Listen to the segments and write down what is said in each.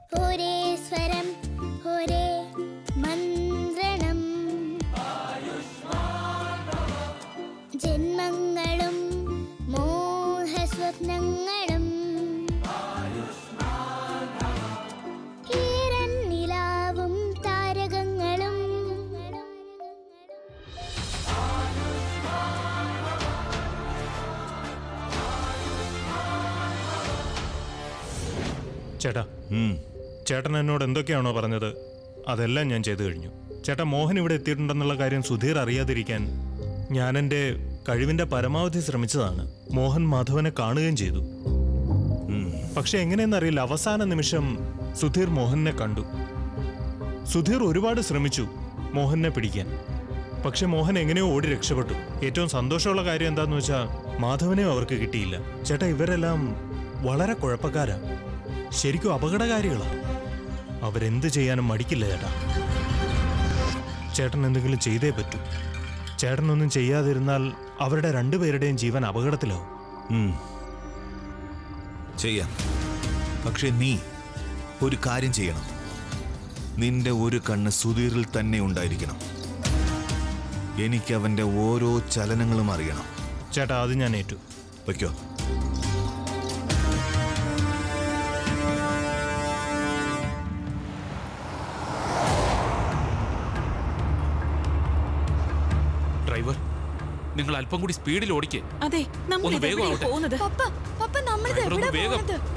ഒരേ സ്വരം ഒരേ മന്ത്രണം ജന്മങ്ങളും മോഹസ്വപ്നങ്ങളും ഈരൻ നിലാവും താരകങ്ങളും ചേട്ടാ ഉം. ചേട്ടൻ എന്നോട് എന്തൊക്കെയാണോ പറഞ്ഞത് അതെല്ലാം ഞാൻ ചെയ്തു കഴിഞ്ഞു ചേട്ടാ മോഹൻ ഇവിടെ എത്തിയിട്ടുണ്ടെന്നുള്ള കാര്യം സുധീർ അറിയാതിരിക്കാൻ ഞാൻ എൻ്റെ കഴിവിൻ്റെ പരമാവധി ശ്രമിച്ചതാണ് മോഹൻ മാധവനെ കാണുകയും ചെയ്തു പക്ഷെ എങ്ങനെയെന്നറിയില്ല അവസാന നിമിഷം സുധീർ മോഹനെ കണ്ടു സുധീർ ഒരുപാട് ശ്രമിച്ചു മോഹനെ പിടിക്കാൻ പക്ഷെ മോഹൻ എങ്ങനെയോ ഓടി രക്ഷപ്പെട്ടു ഏറ്റവും സന്തോഷമുള്ള കാര്യം എന്താന്ന് വെച്ചാൽ മാധവനെയും അവർക്ക് കിട്ടിയില്ല ചേട്ടാ ഇവരെല്ലാം വളരെ കുഴപ്പക്കാരാ ശരിക്കും അപകടകാരികളാ അവരെന്ത് ചെയ്യാനും മടിക്കില്ല ചേട്ടാ ചേട്ടൻ എന്തെങ്കിലും ചെയ്തേ പറ്റൂ ചേട്ടനൊന്നും ചെയ്യാതിരുന്നാൽ അവരുടെ രണ്ടുപേരുടെയും ജീവൻ അപകടത്തിലാവും ഉം. ചെയ്യാം പക്ഷെ നീ ഒരു കാര്യം ചെയ്യണം നിന്റെ ഒരു കണ്ണ് സുധീറിൽ തന്നെ ഉണ്ടായിരിക്കണം എനിക്ക് അവന്റെ ഓരോ ചലനങ്ങളും അറിയണം ചേട്ടാ അത് ഞാൻ ഏറ്റു വയ്ക്കോ ഡ്രൈവർ നിങ്ങൾ അല്പം കൂടി സ്പീഡിൽ ഓടിക്കേ അതെ നമ്മൾ ഒന്ന് വേഗം ഇതെവിടെയാ ആവട്ടെ. പോകുന്നത് പപ്പ പപ്പ നമ്മളിത് ഡ്രൈവർ ഒന്ന് എവിടെ വേഗം. പോകുന്നത്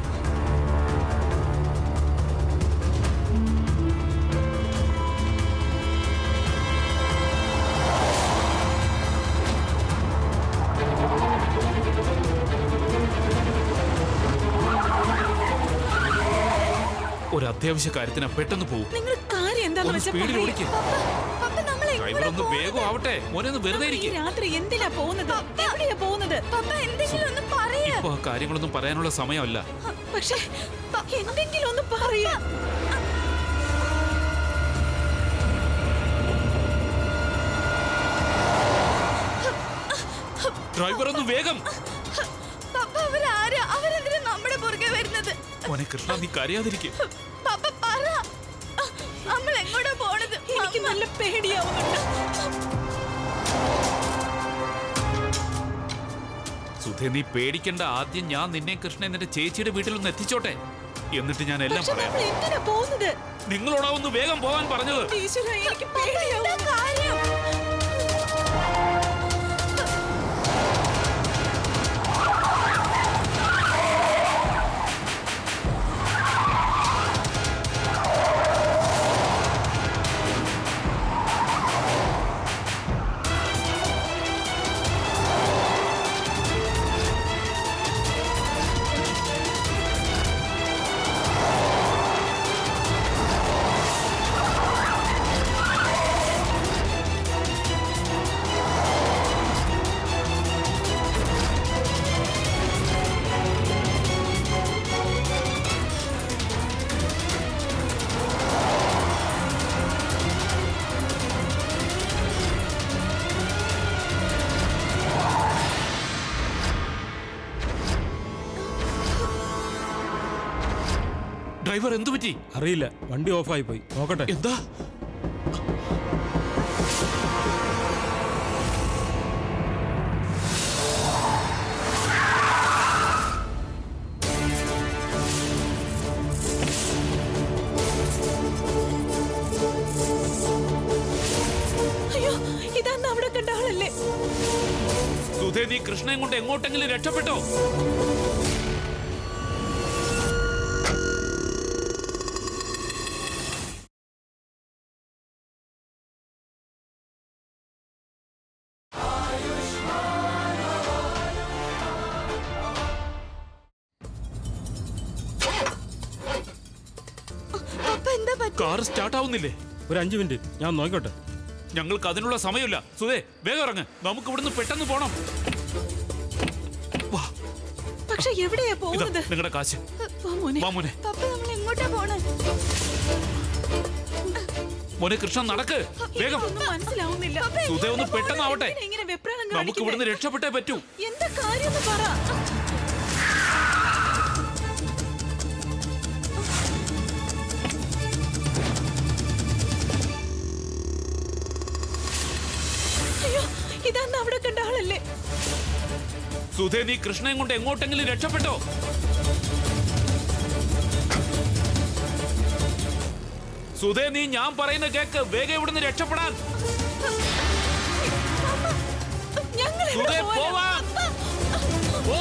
ഒരു അത്യാവശ്യ കാര്യത്തിന് പെട്ടെന്ന് പോകും നിങ്ങൾ കാര്യം എന്താന്ന് ഒന്ന് വെച്ചാ സ്പീഡിൽ പറയ്. ഓടിക്കേ പപ്പ നമ്മൾ ഡ്രൈവർ ഒന്ന് വേഗം ആവട്ടെ മോനെ ഒന്ന് വെറുതെ ഈ ഇരിക്കേ രാത്രി എന്തിനാ പോകുന്നത് എവിടെയാ പോകുന്നത് പപ്പ എന്തെങ്കിലും ഒന്ന് പറയ ഇപ്പൊ ആ കാര്യങ്ങളൊന്നും പറയാനുള്ള സമയമല്ല പക്ഷേ എന്തെങ്കിലും ഒന്ന് പറയാ ഡ്രൈവർ ഒന്ന് വേഗം പപ്പ അവരാരാ അവരെന്തിനാ നമ്മുടെ പുറകെ വരുന്നത് മോനെ കൃഷ്ണ നീ കരയാതിരിക്കെ പപ്പ പറ നമ്മൾ എങ്ങോട്ടാ പോണത് എനിക്ക് നല്ല പേടിയാവുന്നുണ്ട് സുധേ നീ പേടിക്കണ്ട ആദ്യം ഞാൻ നിന്നെ കൃഷ്ണ നിന്റെ ചേച്ചിയുടെ വീട്ടിലൊന്ന് എത്തിച്ചോട്ടെ എന്നിട്ട് ഞാൻ എല്ലാം പക്ഷെ പറയാം നമ്മൾ എന്തിനാ പോകുന്നത് നിങ്ങളോടാ ഒന്ന് വേഗം പോവാൻ പറഞ്ഞത് ഈശ്വര എനിക്ക് എന്താ പേടിയാവും കാര്യം ഡ്രൈവർ എന്തു പറ്റി അറിയില്ല വണ്ടി ഓഫായി പോയി നോക്കട്ടെ എന്താ അയ്യോ ഇതാന്ന് അവിടെ കണ്ട ആളല്ലേ സുധേ നീ കൃഷ്ണയും കൊണ്ട് എങ്ങോട്ടെങ്കിലും രക്ഷപ്പെട്ടോ പപ്പ എന്താ പറ്റി കാർ സ്റ്റാർട്ട് ആവുന്നില്ലേ ഒരു അഞ്ചു മിനിറ്റ് ഞാൻ നോക്കട്ടെ ഞങ്ങൾക്ക് അതിനുള്ള സമയമില്ല സുധേ വേഗം ഇറങ്ങ് നമുക്ക് ഇവിടുന്ന് പെട്ടെന്ന് പോണം വാ പക്ഷെ എവിടെയാ ഇതാ പോകുന്നത് നിങ്ങളുടെ കാശ് വാ മോനെ വാ മോനെ പപ്പ നമ്മൾ എങ്ങോട്ടാ പോണേ മോനെ കൃഷ്ണ നടക്ക് വേഗം ഒന്നും മനസ്സിലാവുന്നില്ല സുധേ ഒന്ന് പെട്ടെന്നാവട്ടെ എന്തിനാ ഇങ്ങനെ വെപ്രാളം നമുക്ക് കാണിക്കുന്നെ? ഇവിടുന്ന് രക്ഷപ്പെട്ടേ പറ്റൂ എന്താ കാര്യം പറ ഇതന്ന് അവിടെ കണ്ട ആളല്ലേ സുധേ നീ കൃഷ്ണയും കൊണ്ട് എങ്ങോട്ടെങ്കിലും രക്ഷപ്പെട്ടോ സുധേ നീ ഞാൻ പറയുന്ന കേക്ക് വേഗം ഇവിടുന്ന് രക്ഷപ്പെടാൻ ഞങ്ങൾ സുധേ പോവാൻ ഓ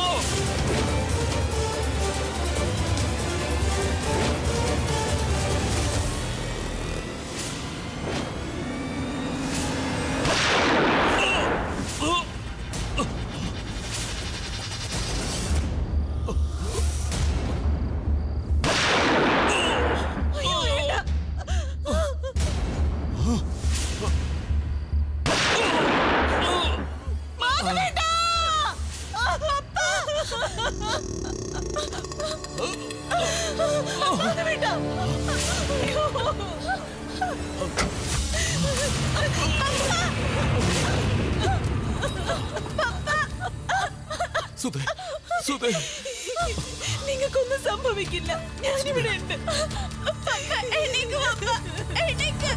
സുധേ സുധേ നിങ്ങൾക്കൊന്നും സംഭവിക്കില്ല ഞാനിവിടെ ഉണ്ട് എണീക്ക് പപ്പ എണീക്ക്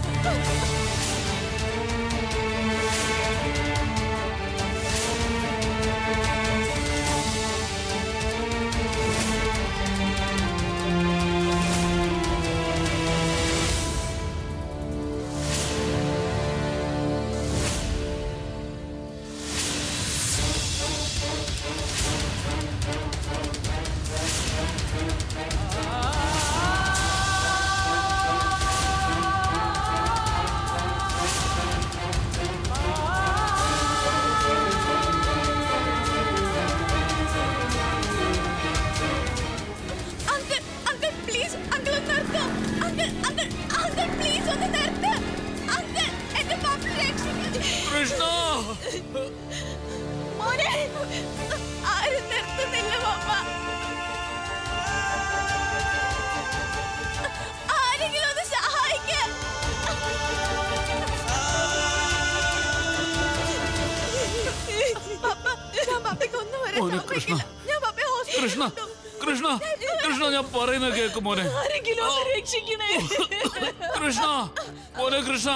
അങ്കിൾ അങ്കിൾ പ്ലീസ് അങ്കിൾ ഒന്ന് നിർത്തോ അങ്കിൾ അങ്കിൾ അങ്കിൾ പ്ലീസ് ഒന്ന് നിർത്ത് അങ്കിൾ എന്റെ പപ്പ രക്ഷിക്കുന്നു കൃഷ്ണ മോനെ ആരും നിർത്തുന്നില്ല പപ്പ ആരെങ്കിലും ഒന്ന് സഹായിക്ക പപ്പ ഞാൻ പപ്പയ്ക്ക് ഒന്നും വരാൻ മോനെ കൃഷ്ണ. സമ്മതിക്കില്ല. ഞാൻ പപ്പയെ കൃഷ്ണ ഹോസ്പിറ്റലിൽ കൃഷ്ണ കൃഷ്ണ ഞാൻ പറയുന്നത് കേക്ക് മോനെ ആരെങ്കിലും ഒന്ന് രക്ഷിക്കണേ കൃഷ്ണ മോനെ കൃഷ്ണ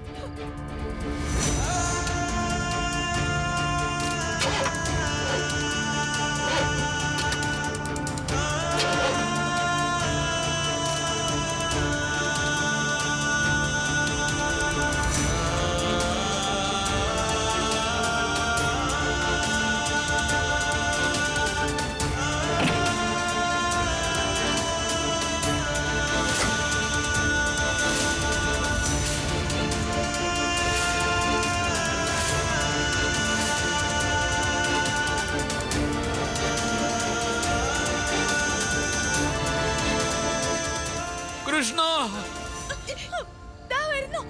കൃഷ്ണ ദാ വരുന്നു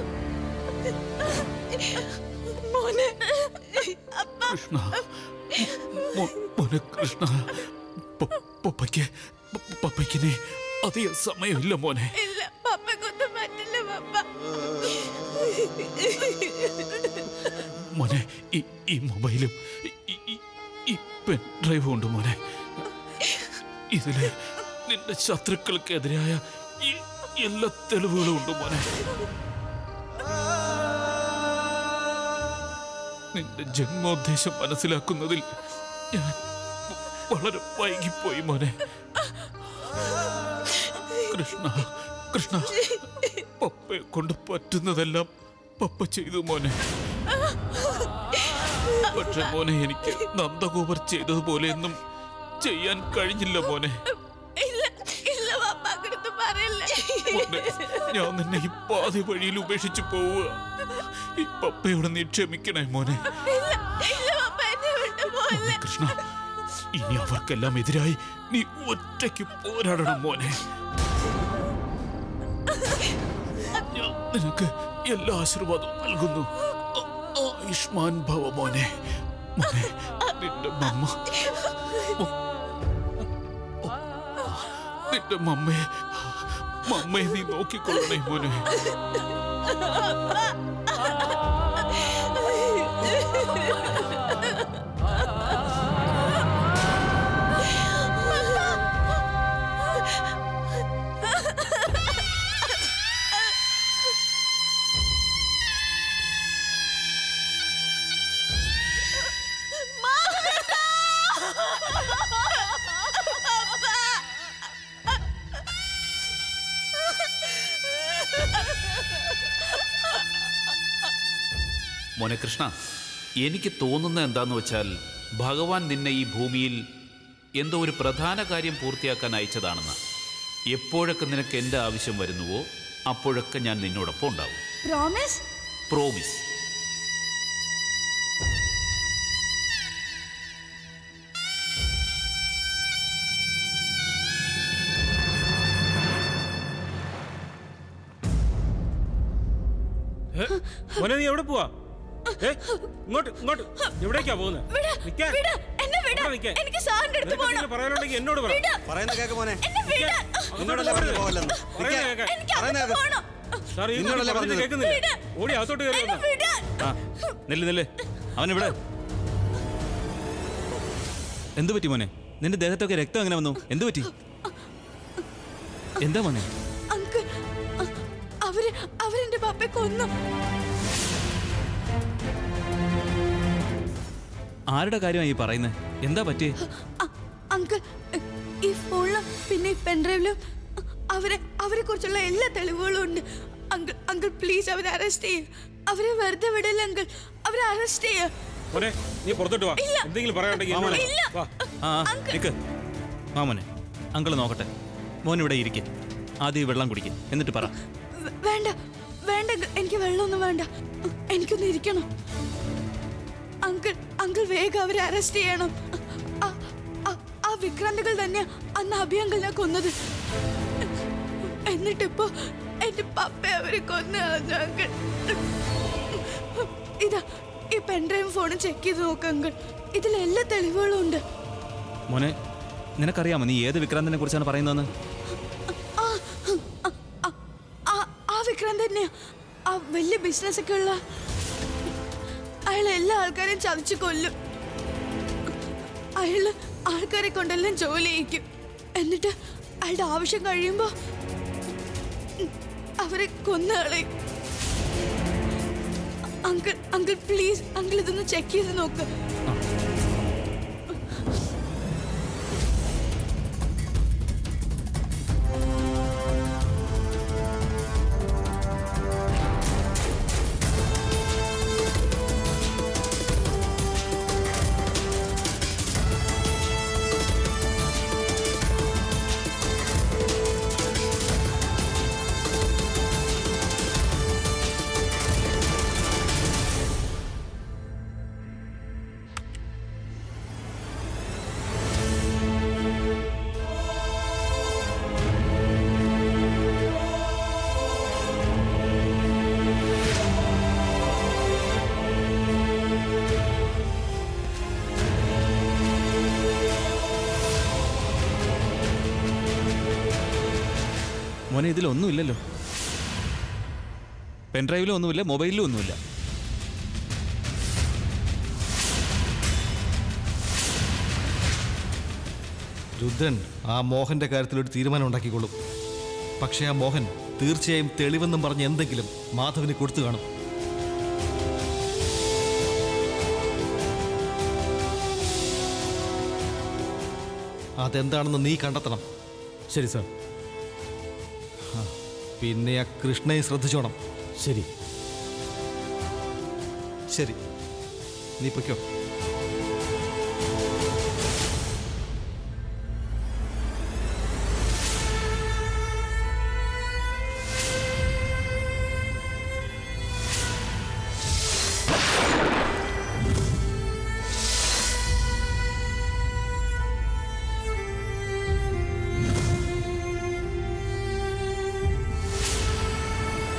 മോനെ കൃഷ്ണ മോ- മോനെ കൃഷ്ണ പ- പപ്പയ്ക്ക് പ- പപ്പയ്ക്കിനെ അധികം സമയമില്ല മോനെ ഇല്ല പപ്പക്കൊന്നും പറ്റില്ല പപ്പ മോനെ ഈ ഈ മൊബൈലും ഈ- ഈ- ഈ പെൻ ഡ്രൈവും ഉണ്ട് മോനെ ഇതില് നിന്റെ ശത്രുക്കൾക്കെതിരായ ഈ എല്ലാ തെളിവുകളും ഉണ്ട് മോനെ നിന്റെ ജന്മോദ്ദേശം മനസ്സിലാക്കുന്നതിൽ ഞാൻ വളരെ വൈകിപ്പോയി മോനെ കൃഷ്ണ കൃഷ്ണ പപ്പയെ കൊണ്ട് പറ്റുന്നതെല്ലാം പപ്പ ചെയ്തു മോനെ പക്ഷെ മോനെ എനിക്ക് നന്ദഗോപർ ചെയ്തതുപോലെയൊന്നും ചെയ്യാൻ കഴിഞ്ഞില്ല മോനെ ഇല്ല ഇല്ല പപ്പ അങ്ങനത്തെ പറയല്ലേ മോനെ ഞാൻ നിന്നെ ഈ പാതി വഴിയിൽ ഉപേക്ഷിച്ചു പോവുക ഈ പപ്പയോട് നീ ക്ഷമിക്കണേ മോനെ ഇല്ല ഇല്ല പപ്പ എന്നെ വിട്ടു പോലെ മോനെ കൃഷ്ണ ഇനി അവർക്കെല്ലാം എതിരായി നീ ഒറ്റയ്ക്ക് പോരാടണം മോനെ ഞാൻ നിനക്ക് എല്ലാ ആശീർവാദവും നൽകുന്നു ആ- ആയുഷ്മാൻ ഭവ മോനെ മോനെ നിന്റെ മമ്മ മ- നിന്റെ മമ്മയെ മമ്മയെ നീ നോക്കിക്കൊള്ളണേ മോനെ മോനെ കൃഷ്ണ എനിക്ക് തോന്നുന്ന എന്താന്ന് വെച്ചാൽ ഭഗവാൻ നിന്നെ ഈ ഭൂമിയിൽ എന്തോ ഒരു പ്രധാന കാര്യം പൂർത്തിയാക്കാൻ അയച്ചതാണെന്ന് എപ്പോഴൊക്കെ നിനക്ക് എൻ്റെ ആവശ്യം വരുന്നുവോ അപ്പോഴൊക്കെ ഞാൻ നിന്നോടൊപ്പം ഉണ്ടാവും പ്രോമിസ് പ്രോമിസ് ഏ, മോനെ നീ എവിടെ പോവാ ഏ ഇങ്ങോട്ട് ഇങ്ങോട്ട് എവിടേക്കാ പോകുന്നത് നിക്കാൻ വിട് എന്നെ വിട് ഇവിടെ നിക്കാൻ. എനിക്ക് സാറിന്റെ അടുത്ത് നിനക്ക് പോകണം എന്തെങ്കിലും പറയാനുണ്ടെങ്കിൽ എന്നോട് പറ വിട് പറയുന്ന കേക്ക് മോനെ എന്നെ വിട് നിന്നോടല്ലേ പറഞ്ഞു പോകല്ലെന്ന് പറയുന്നത് കേൾക്കാൻ. എനിക്ക് പറയുന്നത് അകത്ത് പോകണം സാർ ഈ നിന്നോടല്ലേ കുട്ടി പറഞ്ഞത്? കേൾക്കുന്നില്ല ഓടി അകത്തോട്ട് കയറി എന്നെ വന്നോ. വിട് ആ നെല്ല് നെല്ല് അവനിവിടെ എന്തു പറ്റി മോനെ നിന്റെ ദേഹത്തൊക്കെ രക്തം എങ്ങനെ വന്നു എന്തു പറ്റി എന്താ മോനെ അങ്കിൾ അ- അവര് അവരെന്റെ പപ്പയെ കൊന്നു ആരുടെ കാര്യമാണ് ഈ പറയുന്നത് എന്താ പറ്റിയേ അ- അങ്കിൾ ഈ ഫോണിലും പിന്നെ ഈ പെൻഡ്രൈവിലും അവരെ അവരെ കുറിച്ചുള്ള എല്ലാ തെളിവുകളും ഉണ്ട് അങ്കിൾ അങ്കിൾ പ്ലീസ് അവരെ അറസ്റ്റ് ചെയ്യ അവരെ വെറുതെ വിടല്ല അങ്കിൾ അവരെ അറസ്റ്റ് ചെയ്യ മോനെ നീ പുറത്തോട്ട് വാ ഇല്ല. എന്തെങ്കിലും പറയാനുണ്ടെങ്കിൽ എന്നോട് ഇല്ല. വാ ആ ആ, നിക്ക് ആ മോനെ അങ്കിള് നോക്കട്ടെ മോൻ ഇവിടെ ഇരിക്കെ ആദ്യം ഈ വെള്ളം കുടിക്കും എന്നിട്ട് പറ വേ- വേണ്ട വേണ്ട അങ്കിൾ എനിക്ക് വെള്ളമൊന്നും വേണ്ട എനിക്കൊന്ന് ഇരിക്കണം അങ്കിൾ അങ്കിൾ വേഗം അവരെ അറസ്റ്റ് ചെയ്യണം ആ- ആ- ആ വിക്രാന്തികൾ തന്നെ അന്ന് അഭിയങ്കിളിനെ കൊന്നത് എന്നിട്ടിപ്പോ എന്റെ പപ്പ അവരെ കൊന്നു കളഞ്ഞു അങ്കിൾ ഇതാ ഈ പെൻഡ്രൈവ് ഫോണും ചെക്ക് ചെയ്ത് നോക്ക് അങ്കിൾ ഇതിൽ എല്ലാ തെളിവുകളും ഉണ്ട് മോനെ നിനക്കറിയാമോ നീ ഏത് വിക്രാന്തിനെ കുറിച്ചാണ് പറയുന്നതെന്ന് ആ, ആ, ആ, ആ, ആ വിക്രാന്ത് തന്നെയാ ആ വലിയ ബിസിനസ് ഒക്കെ ഉള്ള അയാൾ എല്ലാ ആൾക്കാരെയും ചതിച്ചു കൊല്ലും അയാള് ആൾക്കാരെ കൊണ്ടെല്ലാം ജോലി ചെയ്യിക്കും എന്നിട്ട് അയാളുടെ ആവശ്യം കഴിയുമ്പോ ഉം, അവരെ കൊന്നുകളയും അങ്കിൾ അങ്കിൾ പ്ലീസ് അങ്കിൾ ഇതൊന്ന് ചെക്ക് ചെയ്ത് നോക്ക് മോനെ ഇതിലൊന്നും ഇല്ലല്ലോ പെൻഡ്രൈവിലും ഒന്നുമില്ല മൊബൈലിലും ഒന്നുമില്ല രുദ്രൻ ആ മോഹന്റെ കാര്യത്തിൽ ഒരു തീരുമാനം ഉണ്ടാക്കിക്കൊള്ളും പക്ഷേ ആ മോഹൻ തീർച്ചയായും തെളിവെന്നും പറഞ്ഞ് എന്തെങ്കിലും മാധവന് കൊടുത്തു കാണും അതെന്താണെന്ന് നീ കണ്ടെത്തണം ശരി സാർ പിന്നെ ആ കൃഷ്ണയെ ശ്രദ്ധിച്ചോണം ശരി ശരി നീ പൊയ്ക്കോ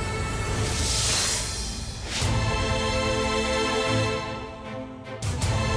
ആ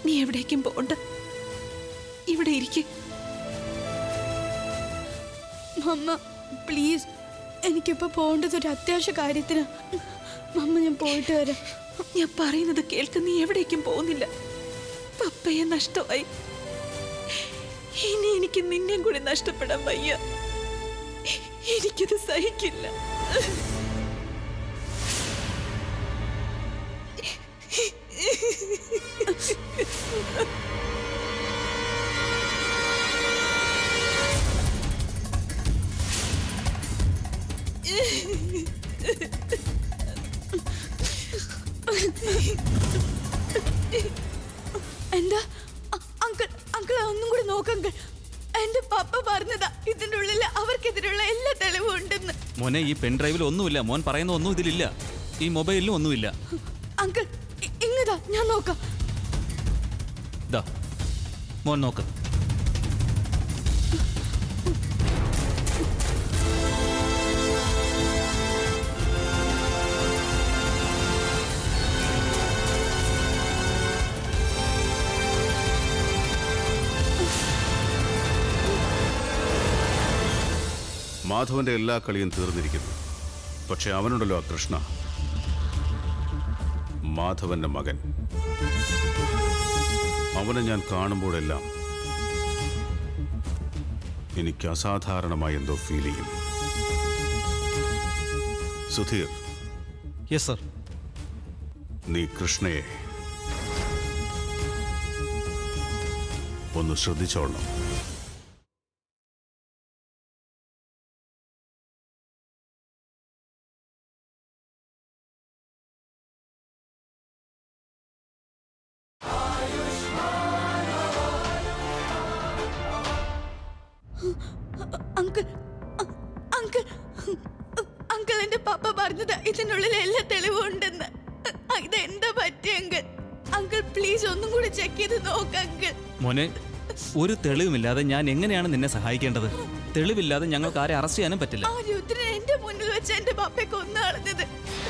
നീ എവിടേക്കും പോണ്ട ഇവിടെ ഇരിക്കെ മമ്മ പ്ലീസ് എനിക്കിപ്പോ പോകേണ്ടത് ഒരു അത്യാവശ്യ കാര്യത്തിന് മമ്മ ഞാൻ പോയിട്ട് വരാം ഞാൻ പറയുന്നത് കേൾക്ക് നീ എവിടേക്കും പോകുന്നില്ല പപ്പയെ നഷ്ടമായി ഇനി എനിക്ക് നിന്നെയും കൂടി നഷ്ടപ്പെടാൻ വയ്യ എനിക്കത് സഹിക്കില്ല എന്താ അ- അങ്കിൾ അങ്കിൾ ഒന്നും കൂടി നോക്കങ്കിൾ എന്റെ പപ്പ പറഞ്ഞതാ ഇതിന്റെ ഉള്ളിൽ അവർക്കെതിരെയുള്ള എല്ലാ തെളിവും ഉണ്ടെന്ന് മോനെ ഈ പെൻ ഡ്രൈവിൽ ഒന്നുമില്ല മോൻ പറയുന്ന ഒന്നും ഇതിലില്ല ഈ മൊബൈലിലും ഒന്നുമില്ല അങ്കിൾ ഇ- ഇങ്ങതാ ഞാൻ നോക്കാം ഇതാ മോൻ നോക്ക് മാധവന്റെ എല്ലാ കളിയും തീർന്നിരിക്കുന്നു പക്ഷെ അവനുണ്ടല്ലോ ആ കൃഷ്ണ മാധവന്റെ മകൻ അവനെ ഞാൻ കാണുമ്പോഴെല്ലാം എനിക്ക് അസാധാരണമായ എന്തോ ഫീൽ ചെയ്യും സുധീർ യെസ് സർ നീ കൃഷ്ണയെ ഒന്ന് ശ്രദ്ധിച്ചോളണം അങ്കിൾ അ- അങ്കിൾ അങ്കിൾ എന്റെ പപ്പ പറഞ്ഞത് ഇതിനുള്ളിൽ എല്ലാ തെളിവും ഉണ്ടെന്ന് അ- ഇത് എന്താ പറ്റിയ അങ്കിൾ അങ്കിൾ പ്ലീസ് ഒന്നും കൂടി ചെക്ക് ചെയ്ത് നോക്ക് അങ്കിൾ മോനെ ഒരു തെളിവുമില്ലാതെ ഞാൻ എങ്ങനെയാണ് നിന്നെ സഹായിക്കേണ്ടത് തെളിവില്ലാതെ ഞങ്ങൾക്ക് ആരെ അറസ്റ്റ് ചെയ്യാനും പറ്റില്ല ആ രുദ്രൻ എന്റെ മുന്നിൽ വെച്ച് എന്റെ പപ്പയെ കൊന്നു കളഞ്ഞത്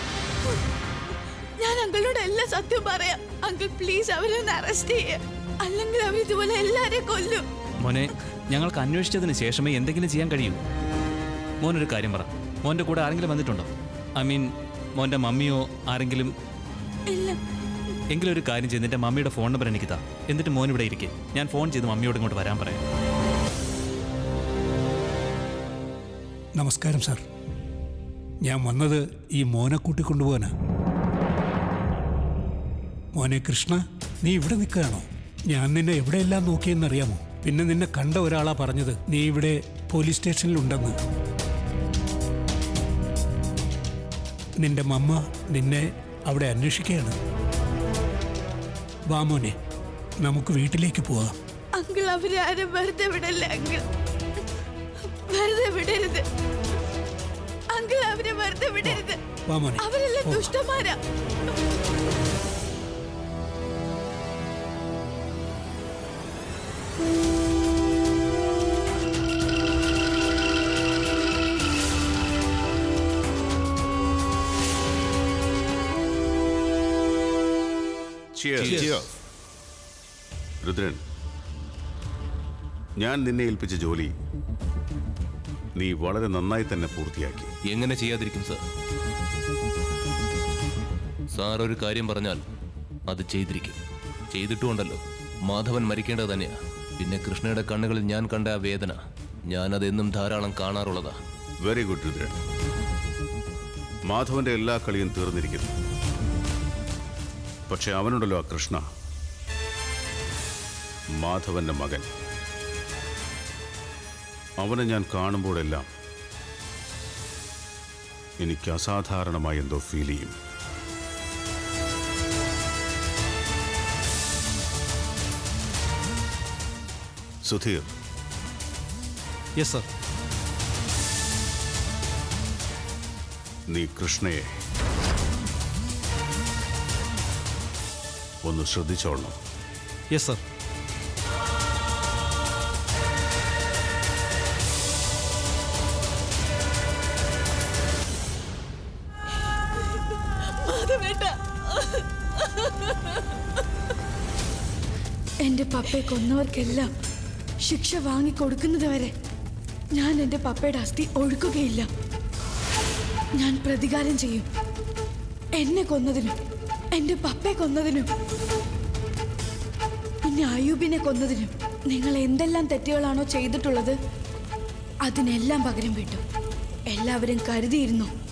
ഞാൻ അങ്കിളിനോട് എല്ലാ സത്യം പറയാം അങ്കിൾ പ്ലീസ് അവരെ ഒന്ന് അറസ്റ്റ് ചെയ്യ അല്ലെങ്കിൽ അവർ ഇതുപോലെ എല്ലാരെയും കൊല്ലും മോനെ ഞങ്ങൾക്ക് അന്വേഷിച്ചതിന് ശേഷമേ എന്തെങ്കിലും ചെയ്യാൻ കഴിയൂ മോനൊരു കാര്യം പറ മോന്റെ കൂടെ ആരെങ്കിലും വന്നിട്ടുണ്ടോ ഐ മീൻ മോന്റെ മമ്മിയോ ആരെങ്കിലും ഇല്ല എങ്കിലും ഒരു കാര്യം ചെയ്ത് നിന്റെ മമ്മിയുടെ ഫോൺ നമ്പർ എനിക്ക് താ എന്നിട്ട് മോൻ ഇവിടെ ഇരിക്കെ ഞാൻ ഫോൺ ചെയ്ത് മമ്മിയോട് ഇങ്ങോട്ട് വരാൻ പറയാം നമസ്കാരം സാർ ഞാൻ വന്നത് ഈ മോനെ കൂട്ടിക്കൊണ്ടുപോകാനാ മോനെ കൃഷ്ണ നീ ഇവിടെ നിൽക്കുകയാണോ ഞാൻ നിന്നെ എവിടെയെല്ലാം നോക്കിയെന്നറിയാമോ പിന്നെ നിന്നെ കണ്ട ഒരാളാ പറഞ്ഞത് നീ ഇവിടെ പോലീസ് സ്റ്റേഷനിലുണ്ടെന്ന് നിന്റെ മമ്മ നിന്നെ അവിടെ അന്വേഷിക്കുകയാണ് വാ മോനെ നമുക്ക് വീട്ടിലേക്ക് പോവാം അങ്കിൾ അവരെ ആരും വെറുതെ വിടല്ല അങ്കിൾ വെറുതെ വിടരുത് അങ്കിൾ അവരെ വെറുതെ വിടരുത് വാ മോനെ അവരെല്ലാം ദുഷ്ടന്മാരാ Cheers. രുദ്രൻ ഞാൻ നിന്നെ ഏൽപ്പിച്ച ജോലി നീ വളരെ നന്നായി തന്നെ പൂർത്തിയാക്കി എങ്ങനെ ചെയ്യാതിരിക്കും സാർ സാർ ഒരു കാര്യം പറഞ്ഞാൽ അത് ചെയ്തിരിക്കും ചെയ്തിട്ടുമുണ്ടല്ലോ മാധവൻ മരിക്കേണ്ടത് തന്നെയാ പിന്നെ കൃഷ്ണയുടെ കണ്ണുകളിൽ ഞാൻ കണ്ട ആ വേദന ഞാൻ അതെന്നും ധാരാളം കാണാറുള്ളതാ വെരി ഗുഡ് രുദ്രൻ മാധവന്റെ എല്ലാ കളിയും തീർന്നിരിക്കുന്നു പക്ഷെ അവനുണ്ടല്ലോ ആ കൃഷ്ണ മാധവന്റെ മകൻ അവനെ ഞാൻ കാണുമ്പോഴെല്ലാം എനിക്ക് അസാധാരണമായ എന്തോ ഫീൽ ചെയ്യും സുധീർ യെസ് സർ നീ കൃഷ്ണയെ ഒന്ന് ശ്രദ്ധിച്ചോളണം യെസ് സർ മാധവേട്ട എന്റെ പപ്പയെ കൊന്നവർക്കെല്ലാം ശിക്ഷ വാങ്ങിക്കൊടുക്കുന്നത് വരെ ഞാൻ എന്റെ പപ്പയുടെ അസ്ഥി ഒഴുക്കുകയില്ല ഞാൻ പ്രതികാരം ചെയ്യും എന്നെ കൊന്നതിനും എന്റെ പപ്പയെ കൊന്നതിനും ഇനി അയൂബിനെ കൊന്നതിനും നിങ്ങൾ എന്തെല്ലാം തെറ്റുകളാണോ ചെയ്തിട്ടുള്ളത് അതിനെല്ലാം പകരം വീട്ടും എല്ലാവരും കരുതിയിരുന്നു